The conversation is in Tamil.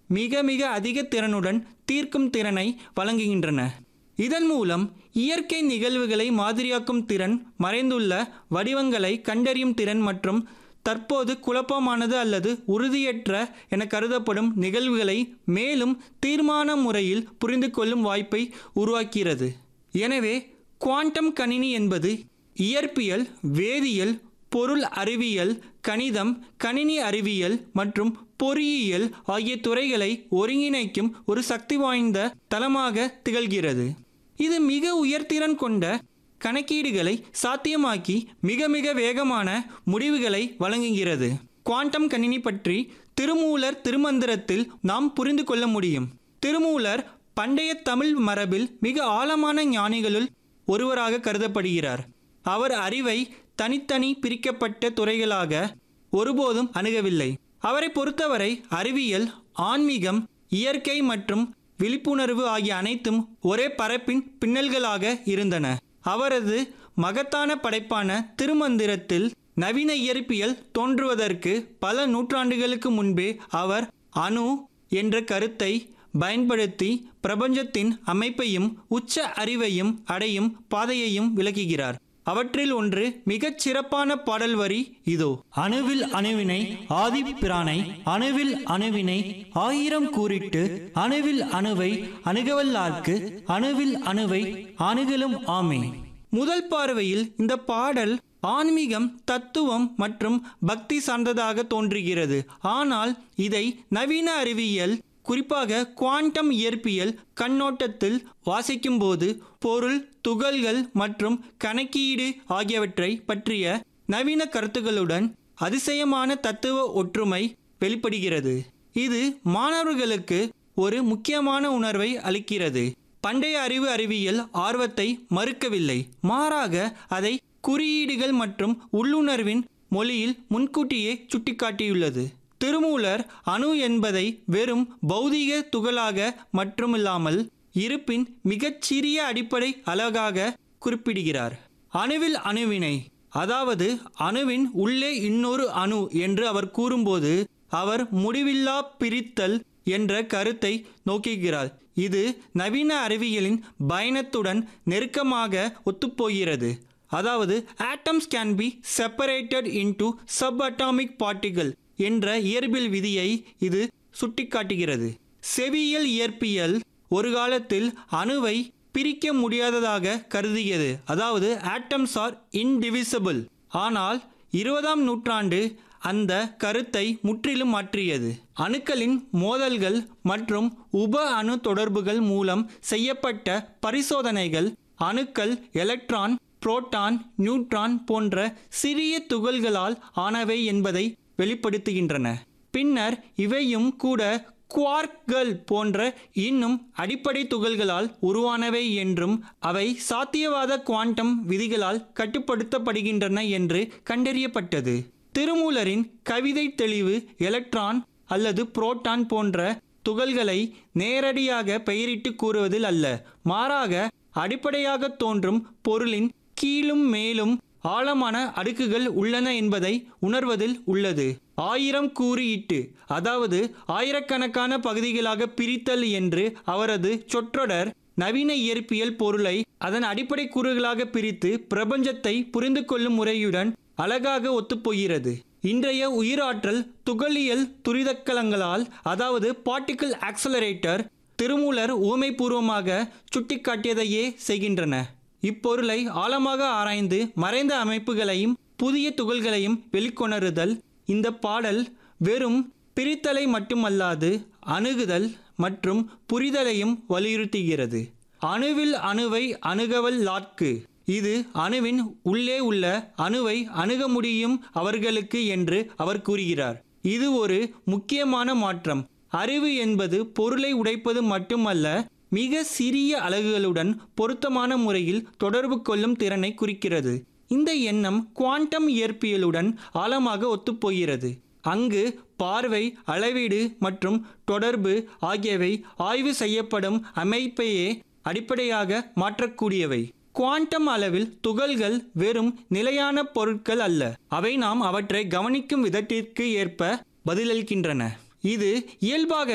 மிக மிக அதிக திறனுடன் தீர்க்கும் திறனை வழங்குகின்றன இதன் மூலம் இயற்கை நிகழ்வுகளை மாதிரியாக்கும் திறன் மறைந்துள்ள வடிவங்களை கண்டறியும் திறன் மற்றும் தற்போது குழப்பமானது அல்லது உறுதியற்ற என கருதப்படும் நிகழ்வுகளை மேலும் தீர்மான முறையில் புரிந்து கொள்ளும் வாய்ப்பை உருவாக்கிறது எனவே குவாண்டம் கணினி என்பது இயற்பியல் வேதியியல் பொருள் அறிவியல் கணிதம் கணினி அறிவியல் மற்றும் பொறியியல் ஆகிய துறைகளை ஒருங்கிணைக்கும் ஒரு சக்தி வாய்ந்த தளமாக திகழ்கிறது இது மிக உயர்திறன் கொண்ட கணக்கீடுகளை சாத்தியமாக்கி மிக மிக வேகமான முடிவுகளை வழங்குகிறது குவாண்டம் கணினி பற்றி திருமூலர் திருமந்திரத்தில் நாம் புரிந்து கொள்ள முடியும் திருமூலர் பண்டைய தமிழ் மரபில் மிக ஆழமான ஞானிகளுள் ஒருவராக கருதப்படுகிறார் அவர் அறிவை தனித்தனி பிரிக்கப்பட்ட துறைகளாக ஒருபோதும் அணுகவில்லை அவரை பொறுத்தவரை அறிவியல் ஆன்மீகம் இயற்கை மற்றும் விழிப்புணர்வு ஆகிய அனைத்தும் ஒரே பரப்பின் பின்னல்களாக இருந்தன அவரது மகத்தான படைப்பான திருமந்திரத்தில் நவீன இயற்பியல் தோன்றுவதற்கு பல நூற்றாண்டுகளுக்கு முன்பே அவர் அணு என்ற கருத்தை பயன்படுத்தி பிரபஞ்சத்தின் அமைப்பையும் உச்ச அறிவையும் அடையும் பாதையையும் விளக்குகிறார் அவற்றில் ஒன்று மிகச் சிறப்பான பாடல் வரி இதோ அணுவில் அணுவினை ஆதி பிரானை அணுவில் அணுவினை ஆயிரம் கூறிட்டு அணுவில் அணுவை அணுகவல்லார்க்கு அணுவில் அணுவை அணுகலும் ஆமே முதல் பார்வையில் இந்த பாடல் ஆன்மீகம் தத்துவம் மற்றும் பக்தி சார்ந்ததாக தோன்றுகிறது ஆனால் இதை நவீன அறிவியல் குறிப்பாக குவாண்டம் இயற்பியல் கண்ணோட்டத்தில் வாசிக்கும்போது பொருள் துகள்கள் மற்றும் கணக்கீடு ஆகியவற்றை பற்றிய நவீன கருத்துக்களுடன் அதிசயமான தத்துவ ஒற்றுமை வெளிப்படுகிறது இது மாணவர்களுக்கு ஒரு முக்கியமான உணர்வை அளிக்கிறது பண்டைய அறிவு அறிவியல் ஆர்வத்தை மறுக்கவில்லை மாறாக அதை குறியீடுகள் மற்றும் உள்ளுணர்வின் மொழியில் முன்கூட்டியே சுட்டிக்காட்டியுள்ளது திருமூலர் அணு என்பதை வெறும் பௌதீக துகளாக மட்டுமில்லாமல் இருப்பின் மிகச்சிறிய அடிப்படை அலகாக குறிப்பிடுகிறார் அணுவில் அணுவினை அதாவது அணுவின் உள்ளே இன்னொரு அணு என்று அவர் கூறும்போது அவர் முடிவில்லா பிரித்தல் என்ற கருத்தை நோக்குகிறார் இது நவீன அறிவியலின் பயணத்துடன் நெருக்கமாக ஒத்துப்போகிறது அதாவது atoms can be separated into sub atomic பார்ட்டிகள் என்ற இயற்பியல் விதியை இது சுட்டிக்காட்டுகிறது செவியியல் இயற்பியல் ஒரு காலத்தில் அணுவை பிரிக்க முடியாததாக கருதியது அதாவது ஆட்டம்ஸ் ஆர் இன்டிவிசிபிள் ஆனால் இருபதாம் நூற்றாண்டு அந்த கருத்தை முற்றிலும் மாற்றியது அணுக்களின் மோதல்கள் மற்றும் உப அணு தொடர்புகள் மூலம் செய்யப்பட்ட பரிசோதனைகள் அணுக்கள் எலக்ட்ரான் புரோட்டான் நியூட்ரான் போன்ற சிறிய துகள்களால் ஆனவை என்பதை வெளிப்படுத்துகின்றன பின்னர் இவையும் கூட குவார்க்கள் போன்ற இன்னும் அடிப்படை துகள்களால் உருவானவை என்றும் அவை சாத்தியவாத குவாண்டம் விதிகளால் கட்டுப்படுத்தப்படுகின்றன என்று கண்டறியப்பட்டது திருமூலரின் கவிதை தெளிவு எலக்ட்ரான் அல்லது புரோட்டான் போன்ற துகள்களை நேரடியாக பெயரிட்டு கூறுவதில் அல்ல மாறாக அடிப்படையாக தோன்றும் பொருளின் கீழும் மேலும் ஆழமான அடுக்குகள் உள்ளன என்பதை உணர்வதில் உள்ளது ஆயிரம் கூறியிட்டு அதாவது ஆயிரக்கணக்கான பகுதிகளாக பிரித்தல் என்று அவரது சொற்றொடர் நவீன இயற்பியல் பொருளை அதன் அடிப்படை கூறுகளாக பிரித்து பிரபஞ்சத்தை புரிந்து கொள்ளும் முறையுடன் அழகாக ஒத்துப்போகிறது இன்றைய உயிராற்றல் துகளியல் துரிதக்கலங்களால் அதாவது பார்ட்டிக்கிள் ஆக்சலரேட்டர் திருமூலர் ஊமைபூர்வமாக சுட்டிக்காட்டியதையே செய்கின்றன இப்பொருளை ஆழமாக ஆராய்ந்து மறைந்த அமைப்புகளையும் புதிய துகள்களையும் வெளிக்கொணருதல் இந்த பாடல் வெறும் பிரித்தலை மட்டுமல்லாது அணுகுதல் மற்றும் புரிதலையும் வலியுறுத்துகிறது அணுவில் அணுவை அணுகவல் லாட்கு இது அணுவின் உள்ளே உள்ள அணுவை அணுக முடியும் அவர்களுக்கு என்று அவர் கூறுகிறார் இது ஒரு முக்கியமான மாற்றம் அறிவு என்பது பொருளை உடைப்பது மட்டுமல்ல மிக சிறிய அலகுகளுடன் பொருத்தமான முறையில் தொடர்பு கொள்ளும் திறனை குறிக்கிறது இந்த எண்ணம் குவாண்டம் இயற்பியலுடன் ஆழமாக ஒத்துப்போகிறது அங்கு பார்வை அளவீடு மற்றும் தொடர்பு ஆகியவை ஆய்வு செய்யப்படும் அமைப்பையே அடிப்படையாக மாற்றக்கூடியவை குவாண்டம் அளவில் துகள்கள் வெறும் நிலையான பொருட்கள் அல்ல அவை நாம் அவற்றை கவனிக்கும் விதத்திற்கு ஏற்ப பதிலளிக்கின்றன இது இயல்பாக